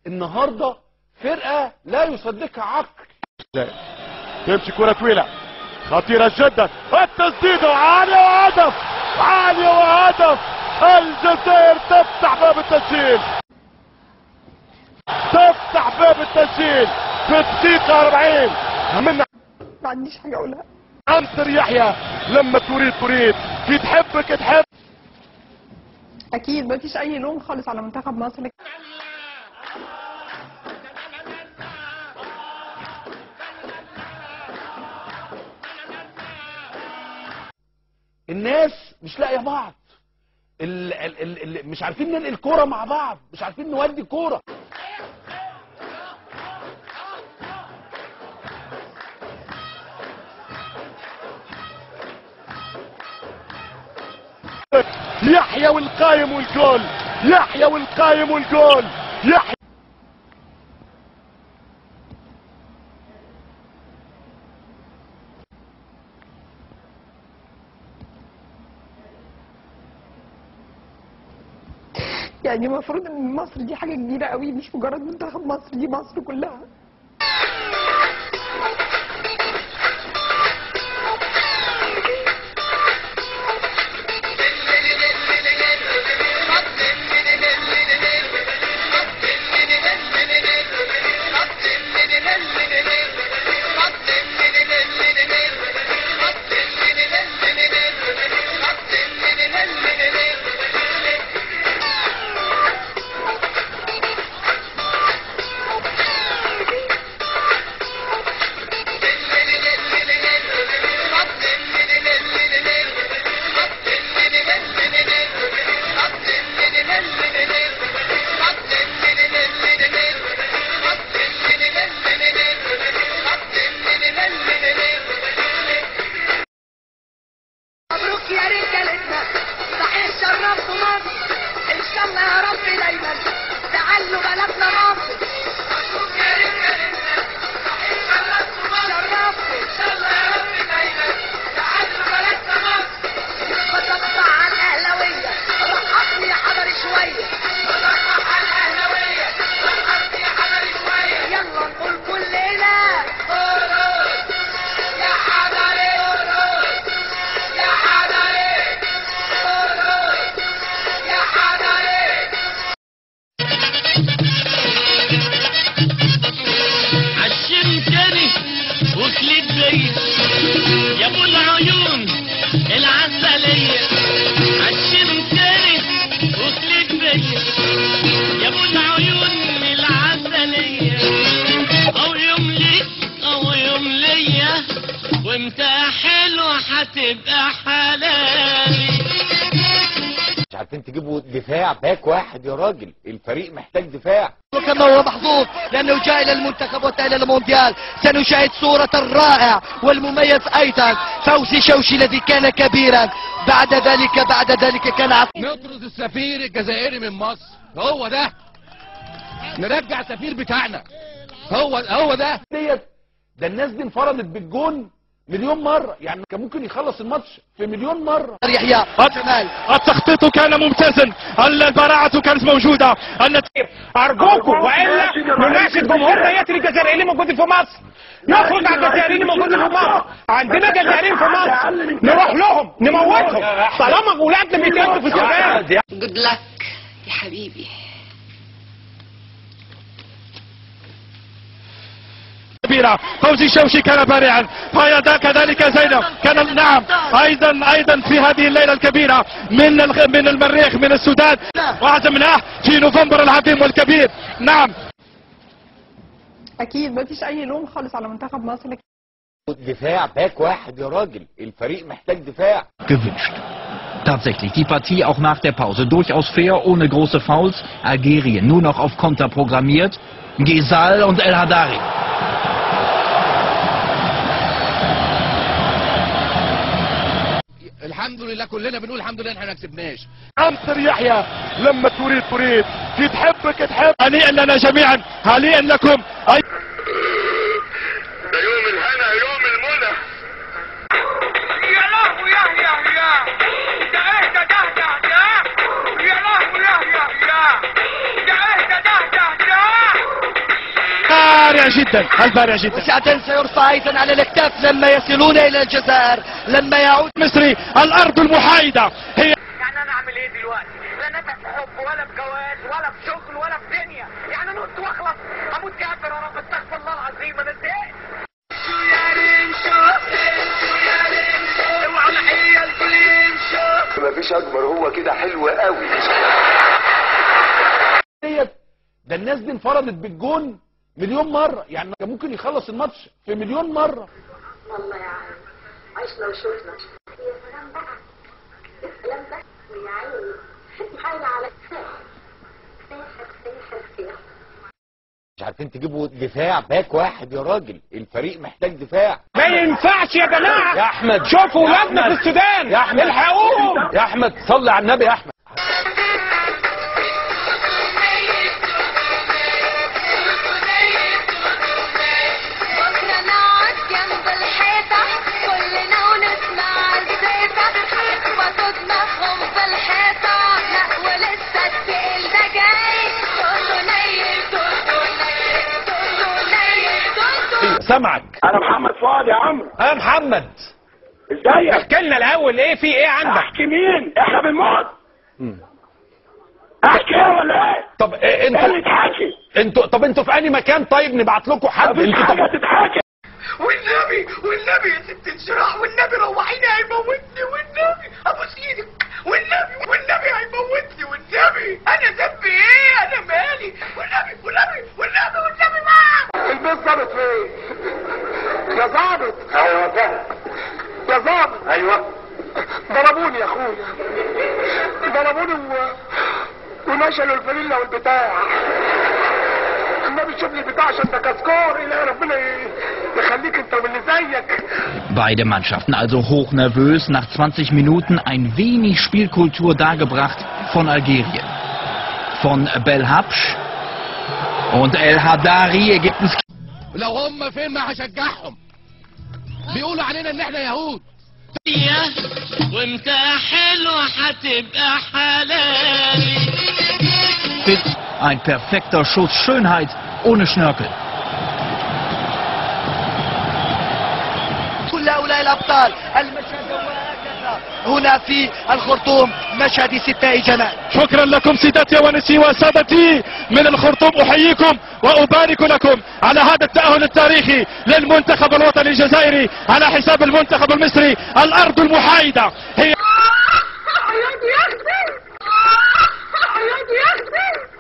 النهارده فرقه لا يصدقها عقل تمشي كرة طويلة خطيرة جدا التسديد عالية وهدف عالية وهدف الجزائر تفتح باب التسجيل تفتح باب التسجيل في الدقيقة 40 من ما عنديش حاجه اقولها عنتر يحيى لما تريد تريد في تحبك تحب اكيد ما فيش اي لوم خالص على منتخب مصر الناس مش لاقيه بعض ال ال ال ال مش عارفين ننقل كوره مع بعض مش عارفين نودي كوره يحيى والقايم والجول يحيى والقايم والجول يحيى يعني المفروض ان مصر دي حاجه كبيره قوي مش مجرد منتخب مصر دي مصر كلها مبروك يا رجالتنا صحيح شرفتوا مصر ان شاء الله يا رب دايما تعلوا بلدنا مصر مبروك يا رجالتنا صحيح شرفتوا مصر شرفتوا ان شاء الله يا رب دايما تعلوا بلدنا مصر بتقطع على الاهلاويه رقصني يا حضري شويه بتقطع على الاهلاويه رقصني يا حضري شويه يلا نقول كلنا قولوا يا حضري قولوا يا حضري قولوا يا حضري عشمتني وكلت بيا يا ابو العيون العسلية عشمتني وكلت بيا يا ابو العيون العسلية او يوم ليك او يوم ليا وامتى حلوة هتبقى حلالي مش عارفين تجيبوا دفاع باك واحد يا راجل الفريق محتاج دفاع وكما هو محظوظ لأنه جاء إلى المنتخب وإلى المونديال سنشاهد صورة الرائع والمميز أيضا فوزي شوشي الذي كان كبيرا بعد ذلك بعد ذلك كان عقيم نطرد السفير الجزائري من مصر هو ده نرجع السفير بتاعنا هو هو ده ديت ده الناس دي انفردت بالجون مليون مره يعني كان ممكن يخلص الماتش في مليون مره يحيى جمال التخطيط كان ممتازا البراعة كانت موجودة النتيجة ارجوكم والا نناشد جمهورنا ياتي الجزائريين اللي موجودين في مصر نخرج على الجزائريين اللي موجودين في مصر عندنا جزائريين في مصر نروح لهم نموتهم طالما اولادنا بيتقتلوا في السودان جود لك يا حبيبي كبيرة فوزي شوشي كان بارعا فايدا كذلك زينب كان نعم ايضا ايضا في هذه الليلة الكبيرة من الغ- من المريخ من السودان وعزمناه في نوفمبر العظيم والكبير نعم اكيد ما فيش اي لوم خالص على منتخب مصر دفاع باك واحد يا راجل الفريق محتاج دفاع gewünscht. Tatsächlich, die Partie auch nach der Pause durchaus fair, ohne große Fouls. Algerien nur noch auf Konter programmiert. Gesal und El Hadari. الحمد لله كلنا بنقول الحمد لله ان احنا ما كسبناش عنتر يحيى لما تريد تريد في تحبك تحب هنيئا لنا جميعا هنيئا لكم أي... ده يوم الهنا يوم المنى يا لهو يا يا يا ده ايه ده ده ده ده يا لهو يا يا يا ده ايه ده ده ده ده البارع جدا البارع جدا وساعتين سيرفع ايضا على الاكتاف لما يصلون الى الجزائر لما يعود مصري الارض المحايدة هي يعني انا اعمل ايه دلوقتي لا نفع في حب ولا في جواز ولا في شغل ولا في دنيا يعني انط واخلص اموت كافر يا رب استغفر الله العظيم انا زهقت شو يا رينشو شو يا رينشو اوعى الحقيقه الكل يمشوا مفيش اكبر هو كده حلو قوي ديت ده الناس دي انفردت بالجون مليون مرة يعني كان ممكن يخلص الماتش في مليون مرة والله يا عم عشنا وشوفنا يا سلام بقى يا سلام بقى يا عيني حاجة على سيحك سيحك سيحك مش عارفين تجيبوا دفاع باك واحد يا راجل الفريق محتاج دفاع ما ينفعش يا جماعه يا احمد شوفوا يا ولادنا في أحمد. السودان يا احمد الحقوهم يا احمد صلي على النبي يا احمد بكرة نقعد جنب الحيطة كلنا ونسمع الزيطة يخبطوا دماغهم في الحيطة لا ولسه التقيل ده جاي توتو نيل توتو نيل توتو نيل توتو سامعك انا محمد فؤاد يا عمرو يا محمد ازيك احكي لنا الاول ايه في ايه عندك احكي مين احنا بنموت احكي ايه ولا ايه طب إيه انتوا تحكي انتوا طب انتوا في انهي مكان طيب نبعت لكم حد انتوا طب تتحكي والنبي والنبي يا ست الجراح والنبي روحيني هيموتني والنبي ابوس ايدك والنبي والنبي هيموتني والنبي انا ذنبي ايه انا مالي والنبي والنبي والنبي والنبي ما البيت ظابط فين يا ظابط ايوه فاهم يا ظابط ايوه ضربوني يا اخويا ضربوني و... ونشلوا الفانيلا والبتاع النبي شوف لي البتاع عشان ده كسكور الهي ربنا ي- يخليك انت واللي زيك Beide Mannschaften also hochnervös, nach 20 Minuten ein wenig Spielkultur dargebracht von Algerien. Von Belhabsch und El Hadari gibt es لو هم فين ما هشجعهم بيقولوا علينا ان احنا يهود وانت حلو هتبقى حلالي ein perfekter Schuss, Schönheit ohne Schnörkel. كل هؤلاء الابطال المشهد هو هكذا هنا في الخرطوم مشهد ستة جمال شكرا لكم سيداتي ونسي وسادتي من الخرطوم احييكم وابارك لكم على هذا التأهل التاريخي للمنتخب الوطني الجزائري على حساب المنتخب المصري الارض المحايدة هي حياتي يا اختي حياتي يا اختي